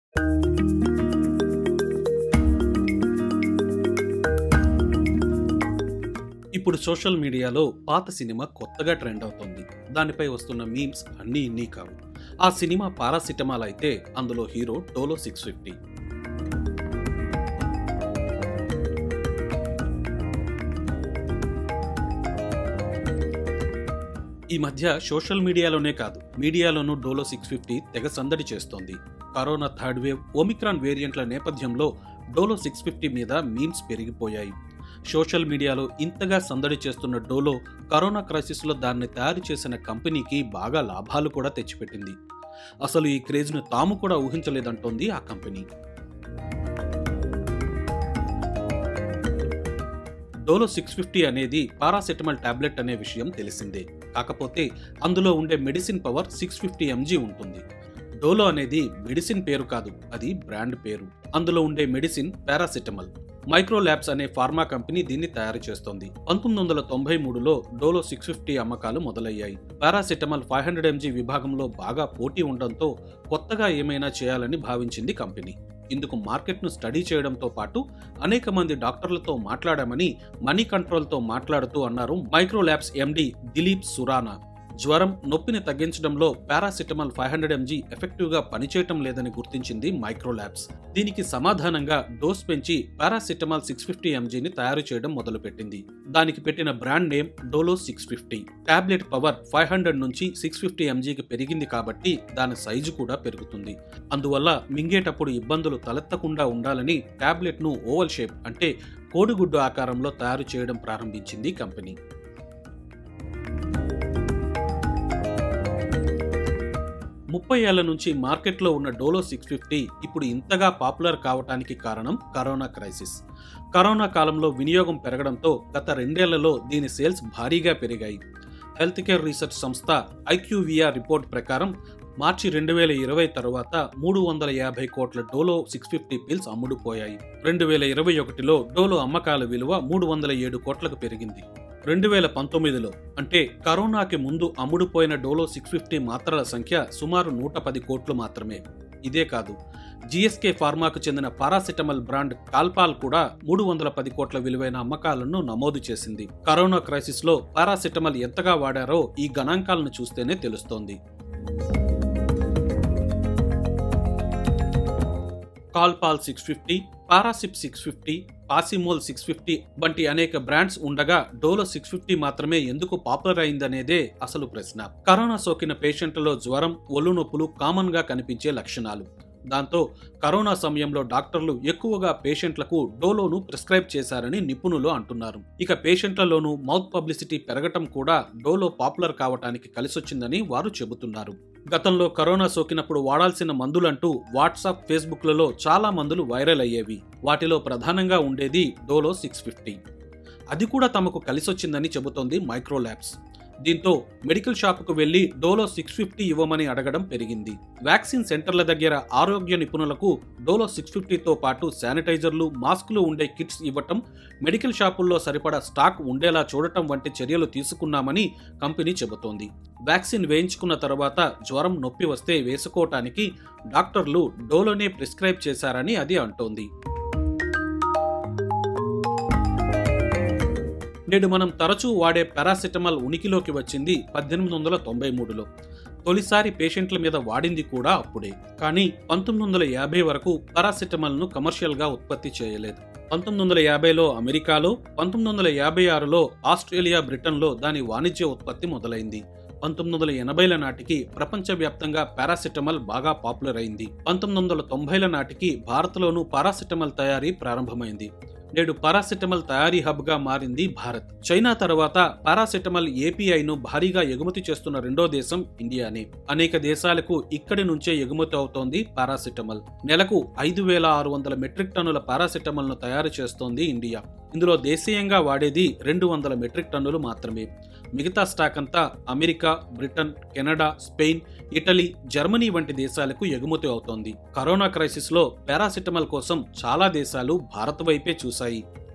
ఇప్పుడు సోషల్ మీడియాలో పాత సినిమా కొత్తగా ట్రెండ్ అవుతోంది దానిపై వస్తున్న మీమ్స్ అన్నీ ఇన్ని కావు ఆ సినిమా పారాసిటమాల్ అయితే అందులో హీరో డోలో సిక్స్ ఫిఫ్టీ ఈ మధ్య సోషల్ మీడియాలోనే కాదు మీడియాలోనూ డోలో సిక్స్ ఫిఫ్టీ తెగ సందడి చేస్తోంది కరోనా థర్డ్ వేవ్ ఒమిక్రాన్ వేరియంట్ల నేపథ్యంలో డోలో సిక్స్ ఫిఫ్టీ మీద మీమ్స్ పెరిగిపోయాయి సోషల్ మీడియాలో ఇంతగా సందడి చేస్తున్న డోలో కరోనా క్రైసిస్లో దాన్ని తయారు చేసిన కంపెనీకి బాగా లాభాలు కూడా తెచ్చిపెట్టింది అసలు ఈ క్రేజ్ను తాము కూడా ఊహించలేదంటోంది ఆ కంపెనీ డోలో సిక్స్ ఫిఫ్టీ అనేది పారాసెటమాల్ టాబ్లెట్ అనే విషయం తెలిసిందే కాకపోతే అందులో ఉండే medicine power six fifty mg ఉంటుంది డోలో అనేది మెడిసిన్ పేరు కాదు అది బ్రాండ్ పేరు అందులో ఉండే మెడిసిన్ పారాసెటమాల్ మైక్రో ల్యాబ్స్ అనే ఫార్మా కంపెనీ దీన్ని తయారు చేస్తోంది పంతొమ్మిది వందల తొంభై మూడులో డోలో సిక్స్ ఫిఫ్టీ అమ్మకాలు మొదలయ్యాయి పారాసెటమాల్ ఫైవ్ హండ్రెడ్ ఎంజీ విభాగంలో బాగా పోటీ ఉండడంతో కొత్తగా ఏమైనా చేయాలని భావించింది కంపెనీ ఇందుకు మార్కెట్ను స్టడీ చేయడంతో పాటు అనేక మంది డాక్టర్లతో మాట్లాడామని మనీ కంట్రోల్తో మాట్లాడుతూ అన్నారు మైక్రో ల్యాబ్స్ ఎండి దిలీప్ సురానా జ్వరం నొప్పిని తగ్గించడంలో పారాసిటమాల్ ఫైవ్ హండ్రెడ్ ఎంజీ ఎఫెక్టివ్గా పనిచేయటం లేదని గుర్తించింది మైక్రో ల్యాబ్స్ దీనికి సమాధానంగా డోస్ పెంచి పారాసిటమాల్ సిక్స్ ఫిఫ్టీ ఎంజీని తయారు చేయడం మొదలుపెట్టింది దానికి పెట్టిన brand name Dolo six fifty tablet power five hundred నుంచి సిక్స్ ఫిఫ్టీ ఎంజీకి పెరిగింది కాబట్టి దాని సైజు కూడా పెరుగుతుంది అందువల్ల మింగేటప్పుడు ఇబ్బందులు తలెత్తకుండా ఉండాలని టాబ్లెట్ను ఓవల్ షేప్ అంటే కోడిగుడ్డు ఆకారంలో తయారు చేయడం ప్రారంభించింది కంపెనీ ముప్పై ఏళ్ల నుంచి మార్కెట్లో ఉన్న డోలో సిక్స్ ఫిఫ్టీ ఇప్పుడు ఇంతగా పాపులర్ కావటానికి కారణం కరోనా క్రైసిస్ కరోనా కాలంలో వినియోగం పెరగడంతో గత రెండేళ్లలో దీని సేల్స్ భారీగా పెరిగాయి హెల్త్ కేర్ రీసెర్చ్ సంస్థ ఐక్యూవిఆర్ రిపోర్ట్ ప్రకారం మార్చి రెండు వేల ఇరవై తర్వాత మూడు వందల యాభై కోట్ల డోలో సిక్స్ ఫిఫ్టీ పిల్స్ అమ్ముడుపోయాయి రెండు వేల ఇరవై ఒకటిలో డోలో అమ్మకాల విలువ మూడు వందల ఏడు కోట్లకు పెరిగింది రెండు వేల పంతొమ్మిదిలో అంటే కరోనాకి ముందు అమ్ముడుపోయిన డోలో సిక్స్ ఫిఫ్టీ మాత్రల సంఖ్య సుమారు నూట పది కోట్లు మాత్రమే ఇదే కాదు జిఎస్కే ఫార్మాకు చెందిన పారాసిటమల్ బ్రాండ్ కాల్పాల్ కూడా మూడు వందల పది కోట్ల విలువైన అమ్మకాలను నమోదు చేసింది కరోనా క్రైసిస్ లో పారాసిటమల్ ఎంతగా వాడారో ఈ గణాంకాలను చూస్తేనే తెలుస్తోంది Calpol six fifty Parasip six fifty Pacimol six fifty వంటి అనేక బ్రాండ్స్ ఉండగా డోలో సిక్స్ ఫిఫ్టీ మాత్రమే ఎందుకు పాపులర్ అయిందనేదే అసలు ప్రశ్న కరోనా సోకిన పేషెంట్లలో జ్వరం ఒళ్ళు నొప్పులు కామన్ గా కనిపించే లక్షణాలు దాంతో కరోనా సమయంలో డాక్టర్లు ఎక్కువగా పేషెంట్లకు డోలోను ప్రిస్క్రైబ్ చేశారని నిపుణులు అంటున్నారు ఇక పేషెంట్లలోనూ మౌత్ పబ్లిసిటీ పెరగటం కూడా డోలో పాపులర్ కావటానికి కలిసొచ్చిందని వారు చెబుతున్నారు గతంలో కరోనా సోకినప్పుడు వాడాల్సిన మందులంటూ వాట్సాప్ ఫేస్బుక్లలో చాలా మందులు వైరల్ అయ్యేవి వాటిలో ప్రధానంగా ఉండేది డోలో సిక్స్ ఫిఫ్టీ అది కూడా తమకు కలిసొచ్చిందని చెబుతోంది మైక్రో ల్యాబ్స్ దీంతో మెడికల్ షాపుకు వెళ్లి డోలో సిక్స్ ఫిఫ్టీ ఇవ్వమని అడగడం పెరిగింది వ్యాక్సిన్ సెంటర్ల దగ్గర ఆరోగ్య నిపుణులకు డోలో సిక్స్ ఫిఫ్టీతో పాటు శానిటైజర్లు మాస్కులు ఉండే కిట్స్ ఇవ్వటం మెడికల్ షాపుల్లో సరిపడా స్టాక్ ఉండేలా చూడటం వంటి చర్యలు తీసుకున్నామని కంపెనీ చెబుతోంది వ్యాక్సిన్ వేయించుకున్న తర్వాత జ్వరం నొప్పి వస్తే వేసుకోవటానికి డాక్టర్లు డోలోనే ప్రిస్క్రైబ్ చేశారని అది అంటోంది నేడు మనం తరచూ వాడే పారాసిటమాల్ ఉనికిలోకి వచ్చింది పద్దెనిమిది వందల తొంభై మూడులో తొలిసారి పేషెంట్ల మీద వాడింది కూడా అప్పుడే కానీ పంతొమ్మిది వందల యాభై వరకు పారాసిటమాల్ను కమర్షియల్గా ఉత్పత్తి చేయలేదు పంతొమ్మిది వందల యాభైలో అమెరికాలో పంతొమ్మిది వందల యాభై ఆరులో ఆస్ట్రేలియా బ్రిటన్లో దాని వాణిజ్య ఉత్పత్తి మొదలైంది పంతొమ్మిది వందల ఎనభైల నాటికి ప్రపంచవ్యాప్తంగా పారాసిటమాల్ బాగా పాపులర్ అయింది పంతొమ్మిది వందల తొంభైల నాటికి భారత్లోనూ పారాసిటమాల్ తయారీ ప్రారంభమైంది నేడు పారాసిటమాల్ తయారీ హబ్గా మారింది భారత్ చైనా తర్వాత పారాసిటమాల్ ఏపీఐను భారీగా ఎగుమతి చేస్తున్న రెండో దేశం ఇండియానే అనేక దేశాలకు ఇక్కడి నుంచే ఎగుమతి అవుతోంది పారాసిటమాల్ నెలకు ఐదు వేల ఆరు వందల మెట్రిక్ టన్నుల పారాసిటమాల్ను తయారు చేస్తోంది ఇండియా ఇందులో దేశీయంగా వాడేది రెండు వందల మెట్రిక్ టన్నులు మాత్రమే మిగతా స్టాక్ అంతా America Britain Canada Spain Italy Germany వంటి దేశాలకు ఎగుమతి అవుతోంది కరోనా క్రైసిస్ లో పారాసిటమాల్ కోసం చాలా దేశాలు భారత్ వైపే చూశాయి